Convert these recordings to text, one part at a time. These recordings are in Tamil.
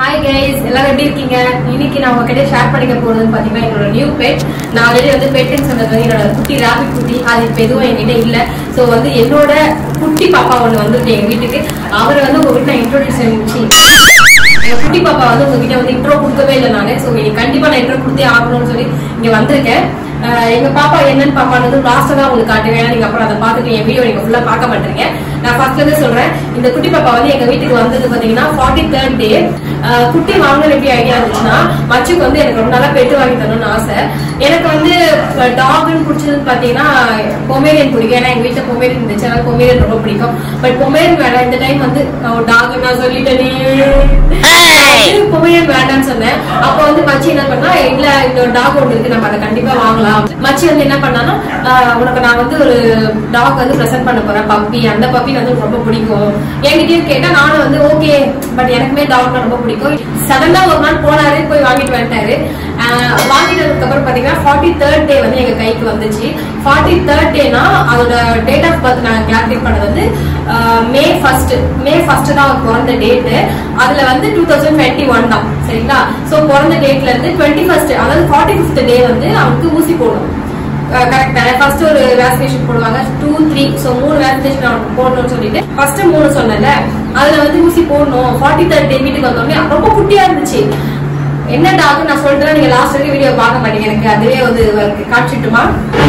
ஹாய் கைஸ் எல்லாரும் எப்படி இருக்கீங்க இன்னைக்கு நான் உங்ககிட்ட ஷேர் பண்ணிக்க போறதுன்னு பாத்தீங்கன்னா என்னோட நியூ பெட் நான் ஆல்ரெடி வந்து பெட்னு சொன்னது வந்து என்னோட குட்டி ராபிட் குட்டி அது இப்ப எதுவும் என்கிட்ட இல்ல சோ வந்து என்னோட குட்டி பாப்பா ஒண்ணு வந்துருக்கு எங்க வீட்டுக்கு அவரை வந்து உங்ககிட்ட நான் இன்ட்ரோடியூஸ் பண்ணிச்சு எங்க குட்டி பாப்பா வந்து உங்ககிட்ட வந்து இன்ட்ரோ கொடுக்கவே இல்லை நானு சோ இன்னைக்கு கண்டிப்பா நான் இன்ட்ரோ கொடுத்தே ஆகணும்னு சொல்லி இங்க வந்திருக்கேன் அஹ் எங்க பாப்பா என்னன்னு பாப்பானது லாஸ்ட் தான் உங்களுக்கு காட்டுவேன் ஏன்னா நீங்க அப்புறம் அதை பார்த்துட்டு என் வீடியோ நீங்க ஃபுல்லா பார்க்க மாட்டீங்க நான் ஃபர்ஸ்ட்ல இருந்து சொல்றேன் இந்த குட்டி பாப்பா வந்து எங்க வீட்டுக்கு வந்தது பாத்தீங்கன்னா ஃபார்ட்டி தேர்ட் டே குட்டி வாங்கணும் எப்படி ஐடியா இருந்துச்சுன்னா மச்சுக்கு வந்து எனக்கு ரொம்ப நாளா பெட்டு வாங்கி தரணும்னு ஆசை எனக்கு வந்து டாக்னு பிடிச்சதுன்னு பாத்தீங்கன்னா பொமேரியன் பிடிக்கும் ஏன்னா எங்க வீட்டுல பொமேரியன் இருந்துச்சு அதனால பொமேரியன் ரொம்ப பிடிக்கும் பட் பொமேரியன் வேண்டாம் இந்த டைம் வந்து டாக் நான் சொல்லிட்டேனே பொமேரியன் வேண்டாம்னு சொன்னேன் அப்ப வந்து மச்சி என்ன பண்ணா இல்ல இந்த டாக் ஒன்று இருக்கு நம்ம அதை கண்டிப்பா வாங்கலாம் மச்சி வந்து என்ன பண்ணானா ஆஹ் உனக்கு நான் வந்து ஒரு டாக் வந்து ப்ரெசென்ட் பண்ண போறேன் பப்பி அந்த பப்பி வந்து எனக்கு ரொம்ப பிடிக்கும் என்கிட்டயும் கேட்டா நானும் வந்து ஓகே பட் எனக்குமே டாக் ரொம்ப பிடிக்கும் சடனா ஒரு நாள் போனாரு போய் வாங்கிட்டு வந்துட்டாரு ஆஹ் வாங்கிட்டு வந்ததுக்கு அப்புறம் பாத்தீங்கன்னா ஃபார்ட்டி தேர்ட் டே வந்து எங்க கைக்கு வந்துச்சு ஃபார்ட்டி தேர்ட் டேனா அதோட டேட் ஆஃப் பர்த் நான் கால்குலேட் பண்ணது வந்து மே ஃபர்ஸ்ட் மே ஃபர்ஸ்ட் தான் அவர் பிறந்த டேட்டு அதுல வந்து டூ தௌசண்ட் டுவெண்ட்டி ஒன் தான் சரிங்களா சோ பிறந்த டேட்ல இருந்து டுவெண்ட்டி ஃபர்ஸ்ட் அதாவது ஃபார்ட்டி ஃபிஃப்த் டே வந்து அவனுக்கு ஊசி போடணும் கரெக்ட் ஃபர்ஸ்ட் ஒரு வேக்சினேஷன் போடுவாங்க டூ த்ரீ சோ மூணு வேக்சினேஷன் அவனுக்கு போடணும்னு சொல்லிட்டு ஃபர்ஸ்ட் மூணு சொன்னேன்ல அதுல வந்து ஊசி போடணும் ஃபார்ட்டி தேர்ட் டே வீட்டுக்கு வந்தோடனே ரொம்ப குட்டியா இருந்துச்சு என்ன டாக் நான் சொல்றேன் நீங்க லாஸ்ட் வரைக்கும் வீடியோ பார்க்க மாட்டீங்க எனக்கு அதுவே வந்து இருக்கு. காமிச்சிட்டுமா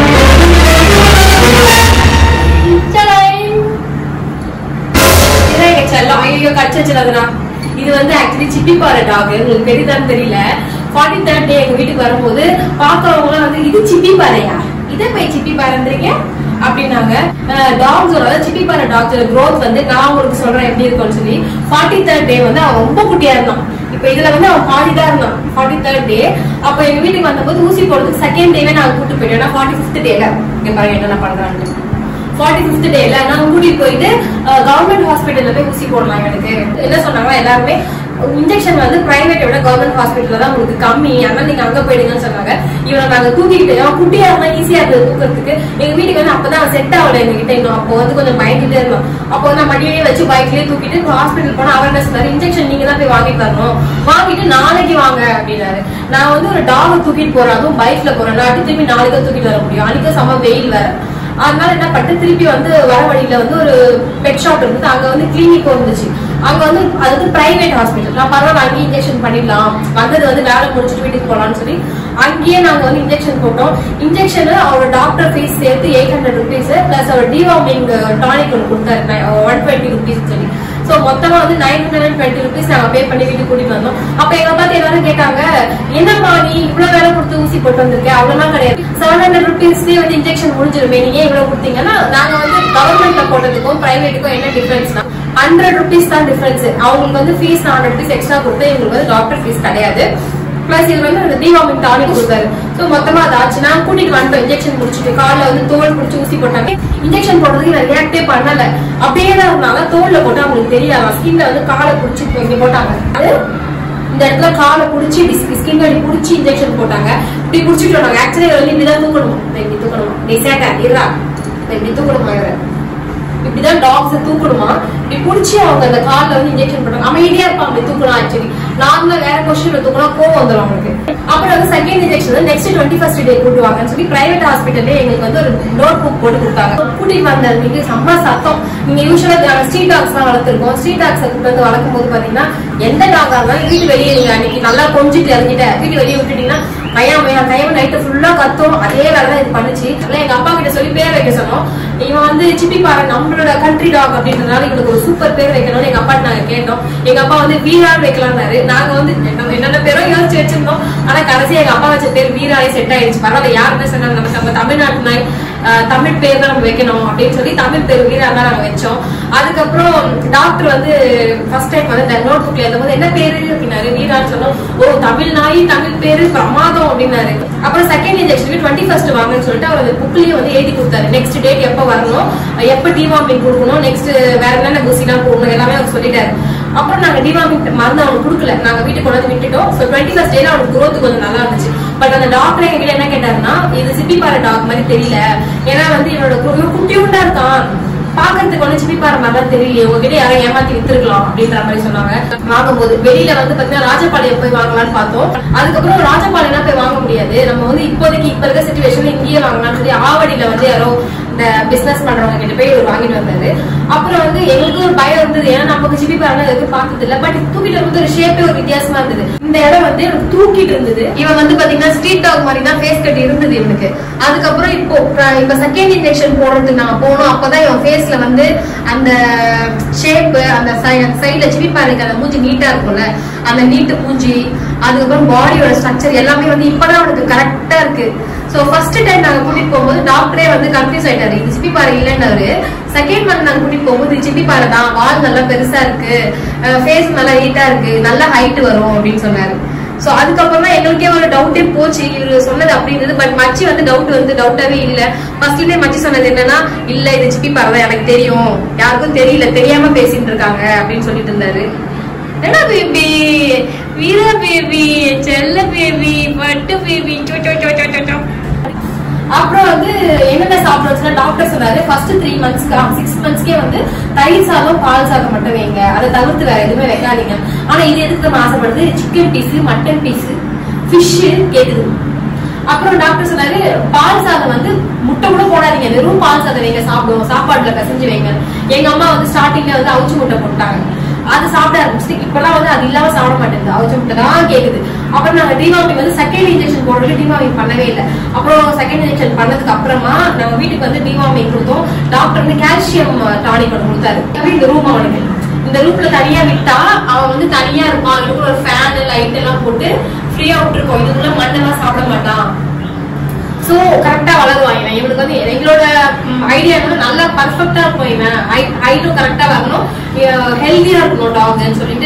இதுதான் எங்க செல்லம் ஐயோ கடிச்சிருச்சுலதுனா இது வந்து ஆக்சுவலி சிப்பி பாறை டாக் உங்களுக்கு தெரியுதான்னு தெரியல ஃபார்ட்டி தேர்ட் டே எங்க வீட்டுக்கு வரும்போது பாக்குறவங்க எல்லாம் வந்து இது சிப்பி பாறையா இதை போய் சிப்பி பாறைன்றீங்க அப்படின்னாங்க டாக்ஸோட அதாவது சிப்பி பாறை டாக்ஸோட growth வந்து நான் உங்களுக்கு சொல்றேன் எப்படி இருக்கும்னு சொல்லி ஃபார்ட்டி தேர்ட் டே வந்து அவன் ரொம்ப குட்டியா இருந்தான் இப்ப இதுல வந்து அவன் ஃபார்ட்டி தான் இருந்தான் ஃபார்ட்டி தேர்ட் டே அப்ப எங்க வீட்டுக்கு வந்தபோது ஊசி போடுறதுக்கு செகண்ட் டேவே நான் கூட்டு போயிட்டேன் ஏன்னா ஃபார்ட்டி ஃபிஃப்த் டேல இங்க பாருங்க என்ன பண்றான்னு ஃபார்ட்டி ஃபிஃப்த் டேல நான் கூட்டிட்டு போயிட்டு கவர்மெண்ட் ஹாஸ்பிட்டல்ல போய் ஊசி போடலாம் எனக்கு என்ன சொன்னாங்க எல்லாருமே இன்ஜெக்ஷன் வந்து பிரைவேட் விட கவர்மெண்ட் ஹாஸ்பிட்டல்ல தான் உங்களுக்கு கம்மி அதனால நீங்க அங்க போயிடுங்கன்னு சொன்னாங்க இவனை நாங்க தூக்கிட்டு அவன் குட்டியா இருந்தா ஈஸியா இருந்தது தூக்கிறதுக்கு எங்க வீட்டுக்கு வந்து அப்பதான் செட் ஆகல எங்க கிட்ட இன்னும் அப்போ வந்து கொஞ்சம் பயந்துட்டே இருந்தோம் அப்போ வந்து நான் மடியிலேயே வச்சு பைக்லயே தூக்கிட்டு ஹாஸ்பிட்டல் போனா அவர் என்ன சொன்னாரு இன்ஜெக்ஷன் நீங்க தான் போய் வாங்கி தரணும் வாங்கிட்டு நாளைக்கு வாங்க அப்படின்னாரு நான் வந்து ஒரு டாக் தூக்கிட்டு போறேன் அதுவும் பைக்ல போறேன் நான் அடுத்து திரும்பி நாளைக்கு தான் தூக்கிட்டு வர முடியும் அன்னைக்கு செம வெயில் வேற அதனால என்ன பண்ணிட்டு திருப்பி வந்து வர வழியில வந்து ஒரு பெட் ஷாப் இருந்தது அங்க வந்து கிளினிக் இருந்துச்சு அங்க வந்து அது வந்து பிரைவேட் ஹாஸ்பிட்டல் நான் பரவாயில்ல அங்கேயே இன்ஜெக்ஷன் பண்ணிடலாம் வந்தது வந்து வேலை முடிச்சுட்டு வீட்டுக்கு போலாம்னு சொல்லி அங்கேயே நாங்க வந்து இன்ஜெக்ஷன் போட்டோம் இன்ஜெக்ஷன் அவரோட டாக்டர் ஃபீஸ் சேர்த்து எயிட் ஹண்ட்ரட் ருபீஸ் பிளஸ் அவர் டிவார்மிங் டானிக் ஒன்று கொடுத்தாரு ஒன் டுவெண்ட்டி ருபீஸ் சொல்லி சோ மொத்தமா வந்து nine hundred and twenty rupees நாங்க பே பண்ணி வீட்டுக்கு கூட்டிட்டு வந்தோம் அப்ப எங்க பார்த்து எல்லாரும் கேட்டாங்க என்னம்மா நீ இவ்வளவு வேலை கொடுத்து ஊசி போட்டு வந்திருக்க அவ்வளவுலாம் கிடையாது செவன் ஹண்ட்ரட் ருபீஸ்லயே வந்து இன்ஜெக்ஷன் முடிஞ்சிருமே நீங்க ஏன் இவ்வளவு கொடுத்தீங்கன்னா நாங்க வந்து கவர்மெண்ட்ல போட்டதுக்கும் பிரைவேட்டுக்கும் என்ன டிஃபரன்ஸ்னா ஹண்ட்ரட் ருபீஸ் தான் டிஃபரன்ஸ் அவங்களுக்கு வந்து ஃபீஸ் ஹண்ட்ரட் ருபீஸ் எக்ஸ்ட்ரா கொடுத்து இவங்களுக்கு வந்து டாக்டர் ஃபீஸ் கிடையாது பிளஸ் இது வந்து அந்த தீபாவளி டானிக் கொடுத்தாரு சோ மொத்தமா அது ஆச்சு நான் கூட்டிட்டு வந்துட்டோம் இன்ஜெக்ஷன் முடிச்சுட்டு கால்ல வந்து தோல் பிடிச்சி ஊசி போட்டாங்க இன்ஜெக்ஷன் போடுறதுக்கு நான் ரியாக்டே பண்ணல அப்படியே தான் இருந்தாங்க தோல்ல போட்டு அவங்களுக்கு தெரியாது ஸ்கின்ல வந்து காலை பிடிச்சி இங்க போட்டாங்க அது இந்த இடத்துல காலை பிடிச்சி ஸ்கின் வலி பிடிச்சி இன்ஜெக்ஷன் போட்டாங்க இப்படி பிடிச்சிட்டு நாங்க ஆக்சுவலி வந்து இப்படிதான் தூக்கணும் இதை இப்படி தூக்கணுமா நீ சேட்டா இருடா இதை இப்படி தூக்கணுமா இவரை இப்படிதான் டாக்ஸ் தூக்கணுமா இப்படி புடிச்சு அவங்க அந்த கால்ல வந்து இன்ஜெக்ஷன் பண்ணுவாங்க அமைதியா இருப்பாங்க அப்படி தூக்கணும் ஆக்சுவலி நார்மலா வேற கொஸ்டின்ல தூக்கினா கோவம் வந்துடும் அவங்களுக்கு அப்புறம் வந்து second injection next twenty first day கூட்டுவாங்கன்னு சொல்லி பிரைவேட் ஹாஸ்பிட்டல்ல எங்களுக்கு வந்து ஒரு நோட் புக் போட்டு கொடுத்தாங்க கூட்டிட்டு வந்த அன்னைக்கு செம்ம சத்தம் நீங்க யூஸ்வலா ஸ்ட்ரீட் டாக்ஸ் தான் வளர்த்துருக்கோம் ஸ்ட்ரீட் டாக்ஸ் கூட்டு வந்து வளர்க்கும் போது பாத்தீங்கன்னா எந்த டாகா இருந்தாலும் வீட்டு வெளியே இருங்க அன்னைக்கு நல்லா கொஞ்சிட்டு இறங்கிட்ட வீட்டு வெளியே விட்டுட்டீங்கன்னா பையன் பையன் டைம் நைட்டு ஃபுல்லா கத்தும் அதே வேலை தான் இது பண்ணுச்சு அதனால எங்க அப்பா கிட்ட சொல்லி பேர் வைக்க சொன்னோம் இவன் வந்து சிப்பி பாரு நம்மளோட கண்ட்ரி டாக் அப்படின்றதுனால இவனுக்கு ஒரு சூப்பர் பேர் வைக்கணும்னு எங்க அப்பா நாங்க கேட்டோம் எங்க அப்பா வந்து வீரான் வைக்கலாம்னாரு நாங்க வந்து என்ன- என்னென்ன பேரும் யோசிச்சு வச்சிருந்தோம் ஆனா கடைசி எங்க அப்பா வச்ச பேர் வீராலே செட் ஆயிடுச்சு பரவாயில்ல யார் என்ன சொன்னாங்க நம்ம நம்ம தமிழ்நாட்டு நாய் ஆஹ், தமிழ் பேர் தான் நம்ம வைக்கணும் அப்படின்னு சொல்லி தமிழ் பேர் வீரா தான் நாங்க வச்சோம் அதுக்கப்புறம் டாக்டர் வந்து ஃபர்ஸ்ட் டைம் வந்து நோட் புக்ல எழுதும்போது என்ன பேரு அப்படின்னாரு வீரான்னு சொன்னோம் ஓ தமிழ் நாய் தமிழ் பேரு பிரமாதம் அப்படின்னாரு அப்புறம் செகண்ட் இன்ஜெக்ஷனுக்கு டுவெண்ட்டி ஃபர்ஸ்ட் வாங்கன்னு சொல்லிட்டு அவர் அந்த புக்லயே வந்து எழுதி கொடுத்தாரு நெக்ஸ்ட் டேட் எப்ப வரணும் எப்ப டிவாமிங் கொடுக்கணும் நெக்ஸ்ட் வேற என்னென்ன ஊசிலாம் போடணும் எல்லாமே அவர் சொல்லிட்டாரு அப்புறம் நாங்க டிவாமிங் மருந்து அவனுக்கு கொடுக்கல நாங்க வீட்டுக்கு கொண்டு வந்து விட்டுட்டோம் ஸோ டுவெண்ட்டி ஃபர்ஸ்ட் டேல அவனுக்கு growth கொஞ்சம் நல்லா இருந்துச்சு பட் அந்த டாக்டர் எங்க கிட்ட என்ன கேட்டாருன்னா இது சிப்பி பாறை டாக் மாதிரி தெரியல ஏன்னா வந்து என்னோட கு- இவன் குட்டியூண்டா இருக்கான் பாக்குறதுக்கு வந்து சிப்பி பாறை மாதிரி தான் தெரியும் உங்ககிட்ட யாரும் ஏமாத்தி வித்துருக்கலாம் அப்படின்ற மாதிரி சொன்னாங்க வாங்கும்போது வெளியில வந்து பாத்தீங்கன்னா ராஜபாளையம் போய் வாங்கலாம்னு பார்த்தோம் அதுக்கப்புறம் ராஜபாளையம் போய் வாங்க முடியாது நம்ம வந்து இப்போதைக்கு இப்ப இருக்க சுச்சுவேஷன்ல இங்கேயே வாங்கலாம்னு சொல்லி ஆவடியில வந்து யாரோ இந்த பிசினஸ் பண்றவங்க கிட்ட போய் இவர் வாங்கிட்டு வந்தாரு அப்புறம் வந்து எங்களுக்கு ஒரு பயம் இருந்தது ஏன்னா நமக்கு சிப்பி பாறை எதுவும் பார்த்தது இல்ல பட் தூக்கிட்டு வந்து ஒரு ஷேப்பே ஒரு வித்தியாசமா இருந்தது இந்த இடம் வந்து எனக்கு தூக்கிட்டு இருந்தது இவன் வந்து பாத்தீங்கன்னா ஸ்ட்ரீட் டாக் மாதிரி தான் ஃபேஸ் கட் இருந்தது இவனுக்கு அதுக்கப்புறம் இப்போ அஹ் இப்ப செகண்ட் இன்ஜெக்ஷன் போடுறதுக்கு நாங்க போனோம் அப்பதான் இவன் ஃபேஸ்ல வந்து அந்த ஷேப் அந்த சைடுல சிப்பி பாறைக்கு அந்த மூஞ்சி நீட்டா இருக்கும்ல அந்த நீட்டு மூஞ்சி அதுக்கப்புறம் பாடியோட ஸ்ட்ரக்சர் எல்லாமே வந்து இப்பதான் அவனுக்கு கரெக்டா இருக்கு சோ ஃபர்ஸ்ட் டைம் நாங்க கூட்டிட்டு போகும்போது டாக்டரே வந்து கன்ஃபியூஸ் ஆயிட்டாரு இது சிப்பி பாறை இல்லைன்னாரு செகண்ட் மந்த் நாங்க கூட்டிட்டு போகும்போது இது சிப்பி பாறை தான் வால் நல்லா பெருசா இருக்கு ஃபேஸ் நல்லா நீட்டா இருக்கு நல்ல ஹைட் வரும் அப்படின்னு சொன்னாரு சோ அதுக்கப்புறம் தான் எங்களுக்கே ஒரு டவுட்டே போச்சு இவரு சொன்னது அப்படி இருந்தது பட் மச்சி வந்து டவுட் வந்து டவுட்டாவே இல்ல ஃபர்ஸ்ட்லயே மச்சி சொன்னது என்னன்னா இல்ல இது சிப்பி பாறை தான் எனக்கு தெரியும் யாருக்கும் தெரியல தெரியாம பேசிட்டு இருக்காங்க அப்படின்னு சொல்லிட்டு இருந்தாரு என்ன பேபி வீரா பேபி செல்ல பேபி பட்டு பேபி அப்புறம் வந்து என்னென்ன சாப்பிடணும் டாக்டர் சொன்னாரு ஃபர்ஸ்ட் த்ரீ மந்த்ஸ்க்கு சிக்ஸ் மந்த்ஸ்க்கே வந்து தயிர் சாதம் பால் சாதம் மட்டும் வைங்க அதை தவிர்த்து வேற எதுவுமே வைக்காதீங்க ஆனா இது எதுக்கு நம்ம ஆசைப்படுது chicken piece mutton piece fish கேக்குது அப்புறம் டாக்டர் சொன்னாரு பால் சாதம் வந்து முட்டை கூட போடாதீங்க வெறும் பால் சாதம் வைங்க சாப்பிடுவோம் சாப்பாடுல பிசைஞ்சு வைங்க எங்க அம்மா வந்து ஸ்டார்டிங்ல வந்து அவிச்சு முட்டை போட்டாங்க அது சாப்பிட ஆரம்பிச்சு இப்பெல்லாம் வந்து அது இல்லாம சாப்பிட மாட்டேங்குது அவிச்ச முட்டை தான் கேக்குது அப்புறம் நாங்க டிவாமிங் வந்து செகண்ட் இன்ஜெக்ஷன் போடுறது டிவாமிங் பண்ணவே இல்லை அப்புறம் செகண்ட் இன்ஜெக்ஷன் பண்ணதுக்கு அப்புறமா நாங்க வீட்டுக்கு வந்து டிவாமிங் கொடுத்தோம் டாக்டர் வந்து கால்சியம் டானிக் ஒன்று கொடுத்தாரு அப்படி இந்த ரூம் அவனுக்கு இந்த ரூம்ல தனியா விட்டா அவன் வந்து தனியா இருப்பான் அதுக்கு ஒரு ஃபேன் லைட் எல்லாம் போட்டு ஃப்ரீயா விட்டுருக்கோம் இதுக்குள்ள மண்ணெல்லாம் சாப்பிட மாட்டான் சோ கரெக்டா வளருவான் இவன் இவனுக்கு வந்து எங்களோட ஐடியா என்ன நல்லா பர்ஃபெக்டா இருக்கும் இவன் ஹைட்டும் கரெக்டா வரணும் ஹெல்தியா இருக்கணும் டாக்னு சொல்லிட்டு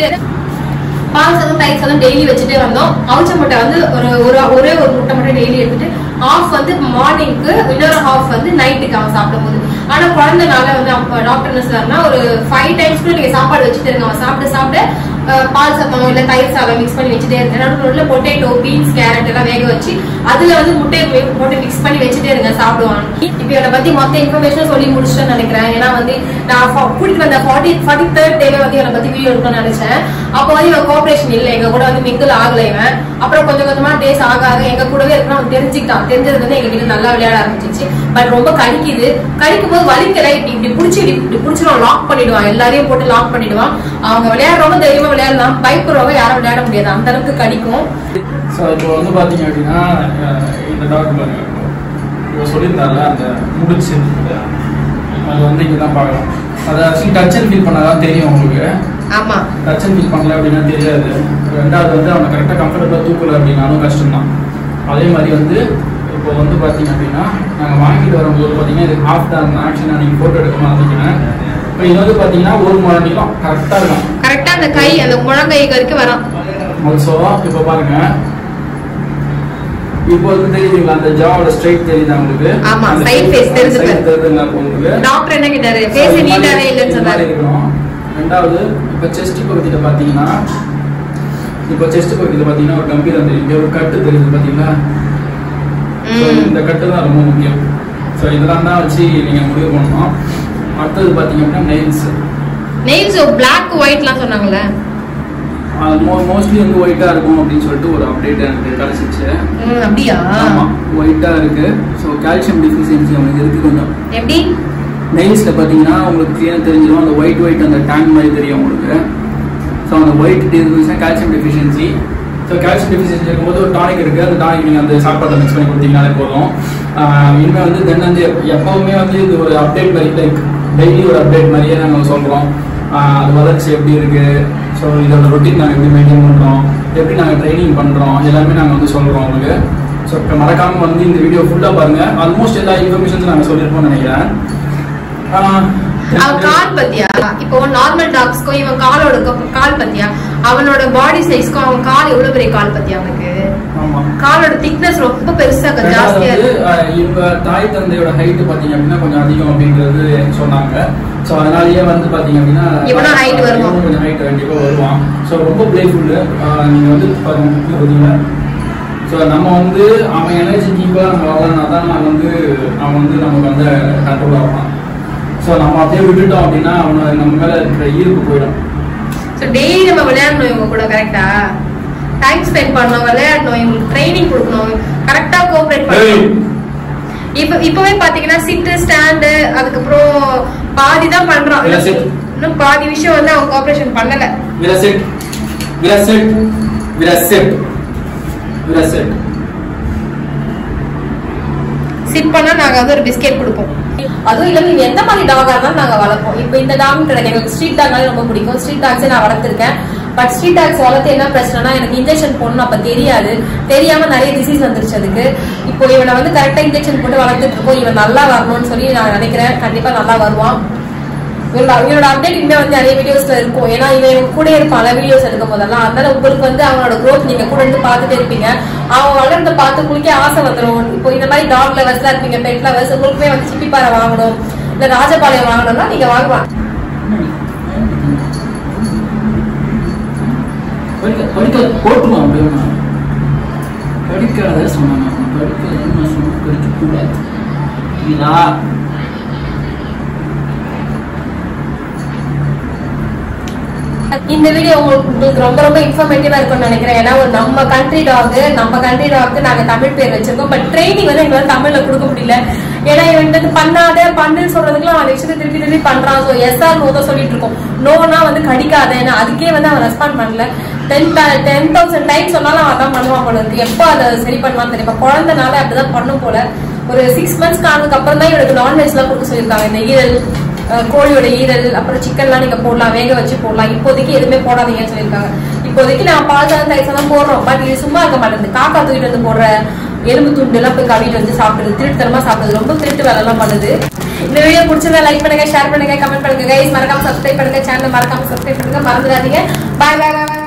பால் சாதம் தயிர் சாதம் டெய்லி வச்சுட்டே வந்தோம் அவிச்ச முட்டை வந்து ஒரு ஒரு ஒரே ஒரு முட்டை மட்டும் டெய்லி எடுத்துட்டு ஆஃப் வந்து மார்னிங்க்கு இன்னொரு ஹாஃப் வந்து நைட்டுக்கு அவன் சாப்பிடும் போது ஆனா குழந்தைனால வந்து அப்ப டாக்டர் என்ன சொன்னாருன்னா ஒரு ஃபைவ் டைம்ஸ் கூட நீங்க சாப்பாடு வச்சுட்டு இருங்க அவன் சாப்பிட சாப்பிட அஹ், பால் சாதம் இல்ல தயிர் சாதம் மிக்ஸ் பண்ணி வச்சுட்டே இருங்க நடுவுல பொட்டேட்டோ பீன்ஸ் கேரட் எல்லாம் வேக வச்சு அதுல வந்து முட்டையை வே- போட்டு மிக்ஸ் பண்ணி வச்சுட்டே இருங்க சாப்பிடுவான் இப்ப இவனை பத்தி மொத்த இன்ஃபர்மேஷன் சொல்லி முடிச்சிட்டேன்னு நினைக்கிறேன் ஏன்னா வந்து நான் ஃபா- கூட்டிட்டு வந்த ஃபார்ட்டி ஃபார்ட்டி தேர்ட் டேவே வந்து இவனை பத்தி வீடியோ எடுக்கணும்னு நினைச்சேன் அப்போ வந்து இவன் கோஆபரேஷன் இல்லை எங்க கூட வந்து மிங்கிள் ஆகல இவன் அப்புறம் கொஞ்சம் கொஞ்சமா டேஸ் ஆக ஆக எங்க கூடவே இருக்கணும் அவன் தெரிஞ்சுக்கிட்டான் தெரிஞ்சது வந்து எங்க கிட்ட நல்லா விளையாட ஆரம்பிச்சிச்சு பட் ரொம்ப கடிக்குது கடிக்கும் போது வலிக்கல இப்படி இப்படி புடிச்சு இப்படி இப்படி புடிச்சிடும் லாக் பண்ணிடுவான் எல்லாரையும் போட்டு லாக் பண்ணிடுவான் அவங்க விளையாடுறவங்க தைரியமா விளையாடலாம் பயப்படுறவங்க யாரும் விளையாட முடியாது அந்த அளவுக்கு கடிக்கும் ஸோ இப்போ வந்து பார்த்தீங்க அப்படின்னா அஹ், இந்த டாக்டர் பாருங்க இவர் சொல்லியிருந்தாருல அந்த முடிச்சு அது வந்து இங்கே தான் பார்க்கலாம் அதை ஆக்சுவலி டச் அண்ட் ஃபீல் பண்ணாதான் தெரியும் உங்களுக்கு ஆமா டச் அண்ட் ஃபீல் பண்ணல அப்படின்னா தெரியாது ரெண்டாவது வந்து அவனை கரெக்டாக கம்ஃபர்டபுளாக தூக்கல அப்படின்னாலும் கஷ்டம்தான் அதே மாதிரி வந்து இப்போ வந்து பார்த்தீங்க அப்படின்னா நாங்கள் வாங்கிட்டு வரும்போது பார்த்தீங்கன்னா இது ஹாஃப் தான் ஆக்சுவலி நான் நீங்கள் ஃபோட்டோ எடுக்க மாட்டேங்கிறேன் இப்போ இது வந்து பார்த்தீங்கன்னா ஒரு முறை நீளம் கரெக்டாக இருக்கும் கரெக்டா அந்த கை அந்த முழங்கை வரைக்கும் வரும் ஆல்சோ இப்போ பாருங்க இப்போ வந்து தெரியுதுங்களா அந்த ஜாவோட ஸ்ட்ரைட் தெரியுதா உங்களுக்கு ஆமா, அந்த side face தெரியுது side பாரு. தெரியுதுங்களா இப்போ உங்களுக்கு டாக்டர் என்ன கேட்டாரு ஃபேஸ் So, இந்த நீட்டாவே மாதிரி- இல்லைன்னு இந்த சொன்னாரு மாதிரி இருக்கணும். ரெண்டாவது இப்போ செஸ்ட் பகுதியில் பார்த்தீங்கன்னா இப்போ செஸ்ட் பகுதியில் பார்த்தீங்கன்னா ஒரு கம்பீரம் தெரியும் இங்க ஒரு கட்டு தெரியுது பார்த்தீங்களா So, ம். இந்த கட்டு தான் ரொம்ப முக்கியம் ஸோ இதெல்லாம் தான் வச்சு நீங்கள் முடிவு பண்ணணும் அடுத்தது பார்த்தீங்க அப்படின்னா நெயில்ஸ் நெயில்ஸ் பிளாக் ஒயிட்லாம் சொன்னாங்கல்ல மோஸ்ட்லி வந்து ஒயிட்டாக இருக்கும் அப்படின்னு சொல்லிட்டு ஒரு அப்டேட் எனக்கு கிடச்சிச்சு ம், அப்படியா ஆமா ஒயிட்டா இருக்கு ஸோ கால்சியம் டிஃபிஷியன்சி அவனுக்கு இருக்கு கொஞ்சம் எப்படி நெயில்ஸ்ல பாத்தீங்கன்னா உங்களுக்கு கிளியர் தெரிஞ்சிடும் அந்த ஒயிட் ஒயிட் அந்த டேங்க் மாதிரி தெரியும் உங்களுக்கு ஸோ அந்த ஒயிட் இருந்துச்சுன்னா calcium deficiency so calcium deficiency இருக்கும்போது ஒரு டானிக் இருக்கு அந்த டானிக் நீங்க அந்த சாப்பாட்டை மிக்ஸ் பண்ணி கொடுத்தீங்கனாலே போதும் ஆஹ் இனிமே வந்து தென் வந்து எப்பவுமே வந்து இது ஒரு அப்டேட் மாதிரி லைக் டெய்லி ஒரு அப்டேட் மாதிரியே நாங்கள் சொல்றோம் ஆஹ் அது வளர்ச்சி எப்படி இருக்கு ஸோ இதோட ரொட்டீன் நாங்கள் எப்படி மெயின்டைன் பண்றோம் எப்படி நாங்கள் ட்ரைனிங் பண்றோம் எல்லாமே நாங்கள் வந்து சொல்றோம் உங்களுக்கு ஸோ இப்போ மறக்காம வந்து இந்த வீடியோ ஃபுல்லாக பாருங்க ஆல்மோஸ்ட் எல்லா இன்ஃபர்மேஷன்ஸ் நாங்கள் சொல்லியிருப்போம்னு நினைக்கிறேன் ஆஹ் அவன் கால் பத்தியா இப்போ நார்மல் டாக்ஸ்க்கும் இவன் காலோட க- கால் பத்தியா அவனோட பாடி சைஸ்க்கும் அவன் கால் எவ்வளவு பெரிய கால் பத்தியா அவனுக்கு ஆமா காலோட திக்னஸ் ரொம்ப பெருசா இருக்கு, ரெண்டாவது ஜாஸ்தியா வந்து, இருக்கு அஹ், இவங்க தாய் தந்தையோட ஹைட் பாத்தீங்க அப்படின்னா கொஞ்சம் அதிகம் அப்படின்றது சொன்னாங்க சோ அதனாலயே வந்து பாத்தீங்க அப்படின்னா இவனும் height வருமா? இவனும் கொஞ்சம் ஹைட் கண்டிப்பா வருவான் சோ ரொம்ப பிளேஃபுல் நீங்க வந்து பாருங்க இங்க பாத்தீங்கன்னா ஸோ நம்ம வந்து அவன் எனர்ஜெட்டிக்காக நம்ம வளர்னா தான் நான் வந்து அவன் வந்து நமக்கு வந்து கண்ட்ரோல் ஆகலாம் ஸோ ஸோ நம்ம அப்படியே விட்டுட்டோம் அப்படின்னா அவனை நம்ம மேல இருக்கிற ஈர்ப்பு போயிடும் ஸோ டெய்லி நம்ம விளையாடணும் இவங்க கூட கரெக்டா டைம் ஸ்பெண்ட் பண்ணணும் விளையாடணும் இவங்களுக்கு ட்ரைனிங் கொடுக்கணும் கரெக்டா கோஆபரேட் பண்ணணும் இப்ப இப்பவே பாத்தீங்கன்னா சிட்டு ஸ்டாண்டு அதுக்கப்புறம் பாதி தான் பண்றோம் இல்ல, sit. இன்னும் பாதி விஷயம் வந்து அவங்க கோஆபரேஷன் பண்ணல விரசெட் விரசெட் விரசெட் விரசெட் சிட் பண்ணா நாங்க வந்து ஒரு பிஸ்கெட் கொடுப்போம் அதுவும் இல்லாம நீங்க எந்த மாதிரி டாகா இருந்தாலும் நாங்க வளர்ப்போம் இப்போ இந்த டாக் கிடையாது எனக்கு ஸ்ட்ரீட் டாக்னாலே ரொம்ப பிடிக்கும் ஸ்ட்ரீட் டாக்ஸே நான் வளர்த்துருக்கேன் பட் ஸ்ட்ரீட் டாக்ஸ் வளர்த்து என்ன பிரச்சனைனா எனக்கு இன்ஜெக்ஷன் போடணும் அப்ப தெரியாது தெரியாம நிறைய டிசீஸ் வந்துருச்சு அதுக்கு இப்போ இவனை வந்து கரெக்டா இன்ஜெக்ஷன் போட்டு வளர்த்துட்டு இருக்கோம் இவன் நல்லா வரணும்னு சொல்லி நான் நினைக்கிறேன் கண்டிப்பா நல்லா வருவான் இவனோட இவனோட அப்டேட் இனிமே வந்து நிறைய வீடியோஸ்ல இருக்கும் ஏன்னா இவன் இவன் கூட இருப்பான்ல வீடியோஸ் எடுக்கும் போதெல்லாம் அதனால உங்களுக்கு வந்து அவனோட growth நீங்க கூட இருந்து பார்த்துட்டே இருப்பீங்க அவன் வளர்ந்த பார்த்து குளிக்க ஆசை வந்துடும் இப்போ இந்த மாதிரி டாக் லவர்ஸ்லாம் இருப்பீங்க பெட் லவர்ஸ் உங்களுக்குமே வந்து சிப்பிப்பாறை வாங்கணும் இல்ல ராஜபாளையம் வாங்கணும்னா நீங்க வாங்கலாம் படிக்க படிக்க போட்டுருவான் அப்படியே நான். படிக்காத சொன்னான் நான். படிக்காத நான் சொன்ன படிக்க கூடாது இதா இந்த வீடியோ உங்களுக்கு உங்களுக்கு ரொம்ப ரொம்ப இன்ஃபர்மேட்டிவா இருக்கும்னு நினைக்கிறேன் ஏன்னா ஒரு நம்ம கண்ட்ரி டாக் நம்ம கண்ட்ரி டாக்கு நாங்க தமிழ் பேர் வச்சிருக்கோம் பட் ட்ரைனிங் வந்து எங்களால தமிழ்ல கொடுக்க முடியல ஏன்னா இவன் வந்து பண்ணாத பண்ணுன்னு சொல்றதுக்குலாம் அவன் விஷயத்தை திருப்பி திருப்பி பண்றான் ஸோ எஸ் ஆர் நோ தான் சொல்லிட்டு இருக்கோம் நோனா வந்து கடிக்காதேன்னு அதுக்கே வந்து அவன் ரெஸ்பாண்ட் பண்ணல டென் டென் தௌசண்ட் டைம் சொன்னாலும் அவன் தான் பண்ணுவான் போல இருக்கு எப்போ அதை சரி பண்ணுவான்னு தெரியும் இப்ப குழந்தைனால அப்படிதான் பண்ணும் போல ஒரு சிக்ஸ் மந்த்ஸ் ஆனதுக்கு அப்புறம் தான் இவனுக்கு நான்வெஜ்லாம் கொடுக்க சொல்லியிருக்காங்க இந்த ஈரல் அஹ் கோழியோட ஈரல் அப்புறம் சிக்கன்லாம் நீங்க போடலாம் வேக வச்சு போடலாம் இப்போதைக்கு எதுவுமே போடாதீங்கன்னு சொல்லியிருக்காங்க இப்போதைக்கு நான் பால் சாதம் தயிர் சாதம் போடுறோம் பட் இது சும்மா இருக்க மாட்டேங்குது காக்கா தூக்கிட்டு வந்து போடுற எலும்பு துண்டு எல்லாம் போய் கவிட்டு வந்து சாப்பிடுது திருட்டுத்தனமா சாப்பிடுது ரொம்ப திருட்டு வேலை எல்லாம் பண்ணுது இந்த வீடியோ பிடிச்சிருந்தா லைக் பண்ணுங்க ஷேர் பண்ணுங்க கமெண்ட் பண்ணுங்க கைஸ் மறக்காம சப்ஸ்கிரைப் பண்ணுங்க சேனல் மறக்காம சப்ஸ்கிரைப் பண்ணுங்க மறந்துடாதீங்க பாய் பாய் பாய்